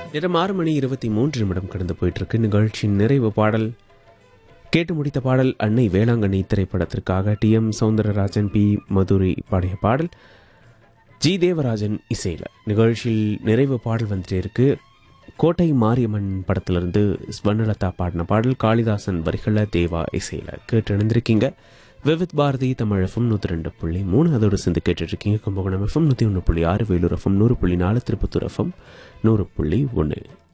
நேரம் ஆறு மணி இருபத்தி மூன்று நிமிடம் கடந்து போயிட்டு இருக்கு நிகழ்ச்சியின் நிறைவு பாடல் கேட்டு முடித்த பாடல் அன்னை வேளாங்கண்ணி திரைப்படத்திற்காக T M Soundararajan P Madurai பாடிய பாடல் ஜி தேவராஜன் இசையில் நிகழ்ச்சியில் நிறைவு பாடல் வந்துட்டே இருக்கு கோட்டை மாரியம்மன் படத்திலிருந்து ஸ்வர்ணலதா பாடின பாடல் காளிதாசன் வரிகளில் தேவா இசையில் கேட்டு இணைந்திருக்கீங்க விவித் பாரதி தமிழ் எஃப்எம் நூற்றி ரெண்டு புள்ளி மூணு அதோடு சேர்ந்து கேட்டுட்டு இருக்கீங்க கும்பகோணம் எஃப்எம் நூற்றி ஒன்று புள்ளி ஆறு வேலூர் எஃப்எம் நூறு புள்ளி நாலு திருப்பத்தூர் எஃப்எம் நூறு புள்ளி ஒன்று